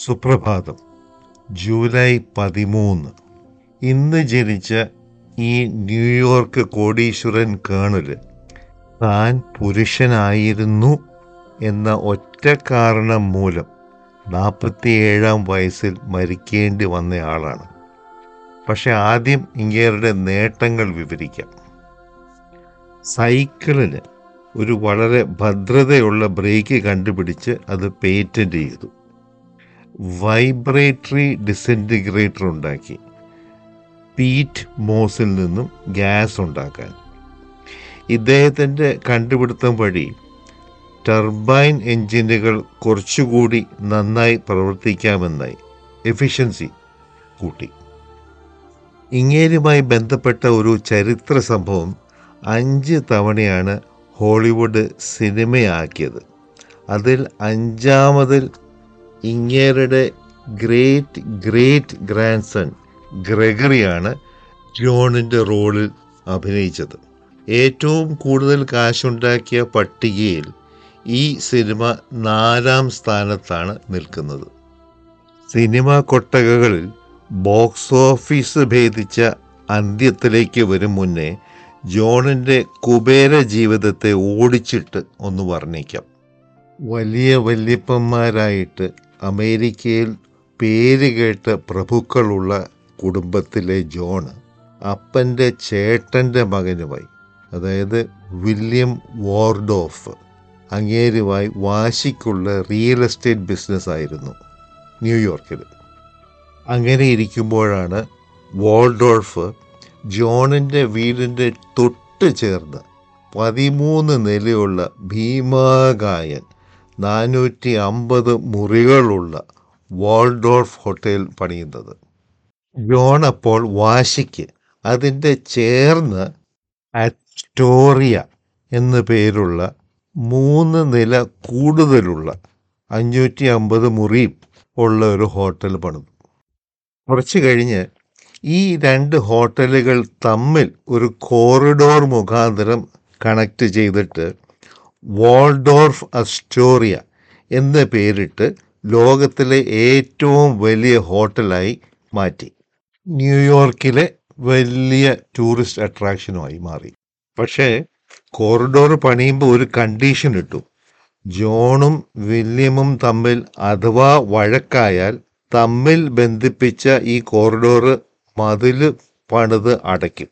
സുപ്രഭാതം ജൂലൈ പതിമൂന്ന് ഇന്ന് ജനിച്ച ഈ ന്യൂയോർക്ക് കോടീശ്വരൻ കേണല് താൻ പുരുഷനായിരുന്നു എന്ന ഒറ്റ കാരണം മൂലം നാൽപ്പത്തിയേഴാം വയസ്സിൽ മരിക്കേണ്ടി വന്നയാളാണ് പക്ഷെ ആദ്യം ഇങ്ങേരുടെ നേട്ടങ്ങൾ വിവരിക്കാം സൈക്കിളിന് ഒരു വളരെ ഭദ്രതയുള്ള ബ്രേക്ക് കണ്ടുപിടിച്ച് അത് പേറ്റന്റ് ചെയ്തു വൈബ്രേറ്ററി ഡിസിൻറ്റിഗ്രേറ്റർ ഉണ്ടാക്കി പീറ്റ് മോസിൽ നിന്നും ഗ്യാസ് ഉണ്ടാക്കാൻ ഇദ്ദേഹത്തിൻ്റെ കണ്ടുപിടുത്തം വഴി ടർബൈൻ എഞ്ചിനുകൾ കുറച്ചുകൂടി നന്നായി പ്രവർത്തിക്കാമെന്നായി എഫിഷ്യൻസി കൂട്ടി ഇങ്ങേരുമായി ബന്ധപ്പെട്ട ഒരു ചരിത്ര സംഭവം അഞ്ച് തവണയാണ് ഹോളിവുഡ് സിനിമയാക്കിയത് അതിൽ അഞ്ചാമതിൽ ഇങ്ങേരുടെ ഗ്രേറ്റ് ഗ്രേറ്റ് ഗ്രാൻഡ് സൺ ഗ്രെഗറിയാണ് ജോണിൻ്റെ റോളിൽ അഭിനയിച്ചത് ഏറ്റവും കൂടുതൽ കാശുണ്ടാക്കിയ പട്ടികയിൽ ഈ സിനിമ നാലാം സ്ഥാനത്താണ് നിൽക്കുന്നത് സിനിമാ കൊട്ടകകളിൽ ബോക്സ് ഓഫീസ് ഭേദിച്ച അന്ത്യത്തിലേക്ക് വരും മുന്നേ ജോണിൻ്റെ കുബേര ജീവിതത്തെ ഓടിച്ചിട്ട് ഒന്ന് വർണ്ണിക്കാം വലിയ വല്യപ്പന്മാരായിട്ട് അമേരിക്കയിൽ പേരുകേട്ട പ്രഭുക്കളുള്ള കുടുംബത്തിലെ ജോണ് അപ്പൻ്റെ ചേട്ടൻ്റെ മകനുമായി അതായത് വില്യം വാർഡോഫ് അങ്ങേരുമായി വാശിക്കുള്ള റിയൽ എസ്റ്റേറ്റ് ബിസിനസ് ആയിരുന്നു ന്യൂയോർക്കിൽ അങ്ങനെ ഇരിക്കുമ്പോഴാണ് വാൾഡോൾഫ് ജോണിൻ്റെ വീടിൻ്റെ തൊട്ട് ചേർന്ന് പതിമൂന്ന് നിലയുള്ള ഭീമാകായൻ നാനൂറ്റി അമ്പത് മുറികളുള്ള വാൾഡോൾഫ് ഹോട്ടൽ പണിയുന്നത് ജോൺ അപ്പോൾ വാശിക്ക് അതിൻ്റെ ചേർന്ന് അറ്റോറിയ എന്നു പേരുള്ള മൂന്ന് നില കൂടുതലുള്ള അഞ്ഞൂറ്റി അമ്പത് മുറിയും ഉള്ള ഒരു ഹോട്ടൽ പണിതു കുറച്ച് കഴിഞ്ഞ് ഈ രണ്ട് ഹോട്ടലുകൾ തമ്മിൽ ഒരു കോറിഡോർ മുഖാന്തരം കണക്ട് ചെയ്തിട്ട് വാൾഡോർഫ് അസ്റ്റോറിയ എന്ന പേരിട്ട് ലോകത്തിലെ ഏറ്റവും വലിയ ഹോട്ടലായി മാറ്റി ന്യൂയോർക്കിലെ വലിയ ടൂറിസ്റ്റ് അട്രാക്ഷനുമായി മാറി പക്ഷേ കോറിഡോർ പണിയുമ്പോൾ ഒരു കണ്ടീഷൻ ഇട്ടു ജോണും വില്യമും തമ്മിൽ അഥവാ വഴക്കായാൽ തമ്മിൽ ബന്ധിപ്പിച്ച ഈ കോറിഡോർ മതില് പണിത് അടയ്ക്കും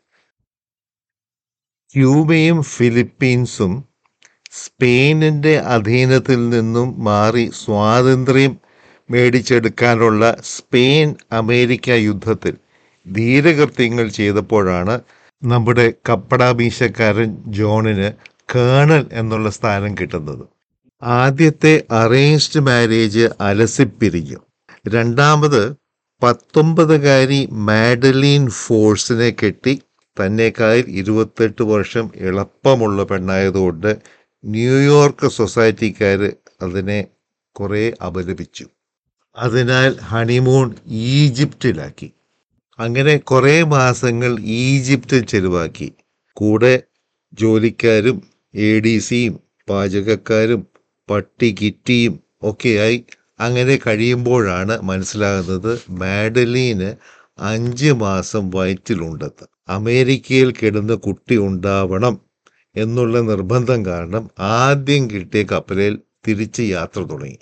ക്യൂബയും ഫിലിപ്പീൻസും സ്പെയിനിൻ്റെ അധീനത്തിൽ നിന്നും മാറി സ്വാതന്ത്ര്യം മേടിച്ചെടുക്കാനുള്ള സ്പെയിൻ അമേരിക്ക യുദ്ധത്തിൽ ധീരകൃത്യങ്ങൾ ചെയ്തപ്പോഴാണ് നമ്മുടെ കപ്പടാമീശക്കാരൻ ജോണിന് കേണൽ എന്നുള്ള സ്ഥാനം കിട്ടുന്നത് ആദ്യത്തെ അറേഞ്ച്ഡ് മാരേജ് അലസിപ്പിരിഞ്ഞു രണ്ടാമത് പത്തൊമ്പതുകാരി മാഡലീൻ ഫോഴ്സിനെ കെട്ടി തന്നെക്കാൾ ഇരുപത്തെട്ട് വർഷം എളുപ്പമുള്ള പെണ്ണായതുകൊണ്ട് ന്യൂയോർക്ക് സൊസൈറ്റിക്കാർ അതിനെ കുറേ അപലപിച്ചു അതിനാൽ ഹണിമൂൺ ഈജിപ്തിലാക്കി അങ്ങനെ കുറേ മാസങ്ങൾ ഈജിപ്തിൽ ചെലവാക്കി കൂടെ ജോലിക്കാരും എ ഡി സിയും പാചകക്കാരും പട്ടി കിറ്റിയും ഒക്കെയായി അങ്ങനെ കഴിയുമ്പോഴാണ് മനസ്സിലാകുന്നത് മാഡലീന് അഞ്ച് മാസം വയറ്റിലുണ്ടെന്ന് അമേരിക്കയിൽ കിടന്ന് കുട്ടി ഉണ്ടാവണം എന്നുള്ള നിർബന്ധം കാരണം ആദ്യം കിട്ടിയ കപ്പലിൽ തിരിച്ച് യാത്ര തുടങ്ങി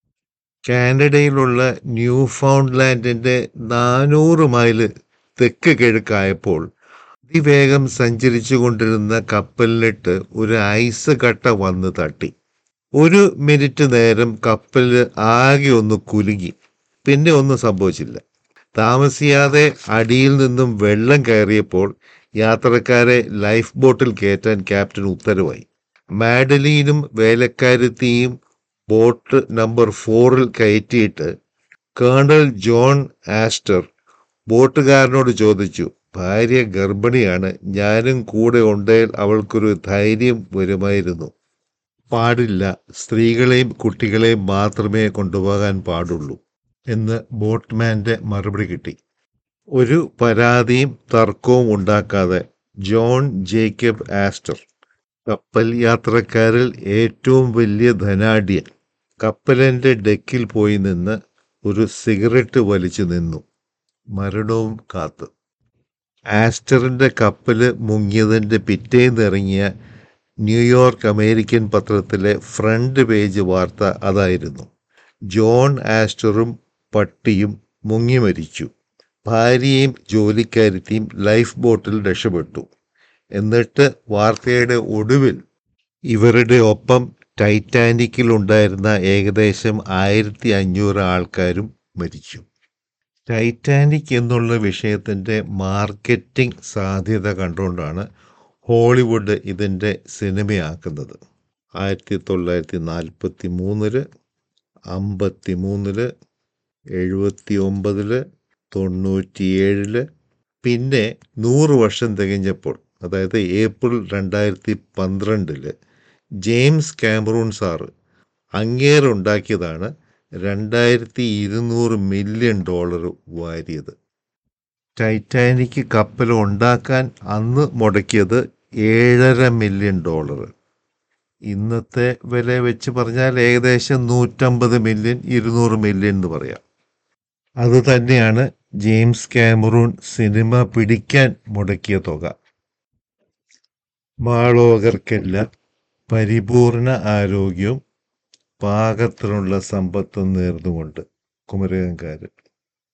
കാനഡയിലുള്ള ന്യൂ ഫൗണ്ട്ലാൻഡിൻ്റെ നാനൂറ് മൈൽ തെക്ക് കിഴക്കായപ്പോൾ അതിവേഗം സഞ്ചരിച്ചു കൊണ്ടിരുന്ന കപ്പലിലിട്ട് ഒരു ഐസ് കട്ട വന്ന് തട്ടി ഒരു മിനിറ്റ് നേരം കപ്പൽ ആകെ ഒന്ന് കുലുങ്ങി പിന്നെ ഒന്നും സംഭവിച്ചില്ല താമസിയാതെ അടിയിൽ നിന്നും വെള്ളം കയറിയപ്പോൾ യാത്രക്കാരെ ലൈഫ് ബോട്ടിൽ കയറ്റാൻ ക്യാപ്റ്റൻ ഉത്തരവായി മാഡലീനും വേലക്കാരത്തിയും ബോട്ട് നമ്പർ ഫോറിൽ കയറ്റിയിട്ട് കേണൽ ജോൺ ആസ്റ്റർ ബോട്ടുകാരനോട് ചോദിച്ചു ഭാര്യ ഗർഭിണിയാണ് ഞാനും കൂടെ ഉണ്ടെങ്കിൽ അവൾക്കൊരു ധൈര്യം വരുമായിരുന്നു പാടില്ല സ്ത്രീകളെയും കുട്ടികളെയും മാത്രമേ കൊണ്ടുപോകാൻ പാടുള്ളൂ എന്ന് ബോട്ട്മാൻ്റെ മറുപടി കിട്ടി ഒരു പരാതിയും തർക്കവും ഉണ്ടാക്കാതെ ജോൺ ജേക്കബ് ആസ്റ്റർ കപ്പൽ യാത്രക്കാരിൽ ഏറ്റവും വലിയ ധനാഢ്യൻ കപ്പലിൻ്റെ ഡെക്കിൽ പോയി നിന്ന് ഒരു സിഗരറ്റ് വലിച്ചു നിന്നു മരണവും കാത്ത് ആസ്റ്ററിൻ്റെ കപ്പൽ മുങ്ങിയതിൻ്റെ പിറ്റേന്ന് ഇറങ്ങിയ ന്യൂയോർക്ക് അമേരിക്കൻ പത്രത്തിലെ ഫ്രണ്ട് പേജ് വാർത്ത അതായിരുന്നു ജോൺ ആസ്റ്ററും പട്ടിയും മുങ്ങി മരിച്ചു ഭാര്യയും ജോലിക്കാരത്തിയും ലൈഫ് ബോട്ടിൽ രക്ഷപ്പെട്ടു എന്നിട്ട് വാർത്തയുടെ ഒടുവിൽ ഇവരുടെ ഒപ്പം ടൈറ്റാനിക്കിൽ ഉണ്ടായിരുന്ന ഏകദേശം ആയിരത്തി അഞ്ഞൂറ് ആൾക്കാരും മരിച്ചു ടൈറ്റാനിക് എന്നുള്ള വിഷയത്തിൻ്റെ മാർക്കറ്റിംഗ് സാധ്യത കണ്ടുകൊണ്ടാണ് ഹോളിവുഡ് ഇതിൻ്റെ സിനിമയാക്കുന്നത് ആയിരത്തി തൊള്ളായിരത്തി നാൽപ്പത്തി മൂന്നില് അമ്പത്തി മൂന്നില് എഴുപത്തി ഒമ്പതില് തൊണ്ണൂറ്റിയേഴില് പിന്നെ നൂറ് വർഷം തികഞ്ഞപ്പോൾ അതായത് ഏപ്രിൽ രണ്ടായിരത്തി പന്ത്രണ്ടില് ജെയിംസ് കാമറൂൺ സാറ് അങ്ങേറുണ്ടാക്കിയതാണ് രണ്ടായിരത്തി ഇരുന്നൂറ് മില്യൺ ഡോളർ വാരിയത് ടൈറ്റാനിക് കപ്പൽ ഉണ്ടാക്കാൻ അന്ന് മുടക്കിയത് ഏഴര മില്യൺ ഡോളർ ഇന്നത്തെ വില വെച്ച് പറഞ്ഞാൽ ഏകദേശം നൂറ്റമ്പത് മില്യൺ ഇരുന്നൂറ് മില്യൺ എന്ന് പറയാം അത് തന്നെയാണ് ജെയിംസ് കാമറൂൺ സിനിമ പിടിക്കാൻ മുടക്കിയ തുക മാളോകർക്കെല്ലാം പരിപൂർണ ആരോഗ്യവും പാകത്തിനുള്ള സമ്പത്തും നേർന്നുകൊണ്ട് കുമരകംകാരൻ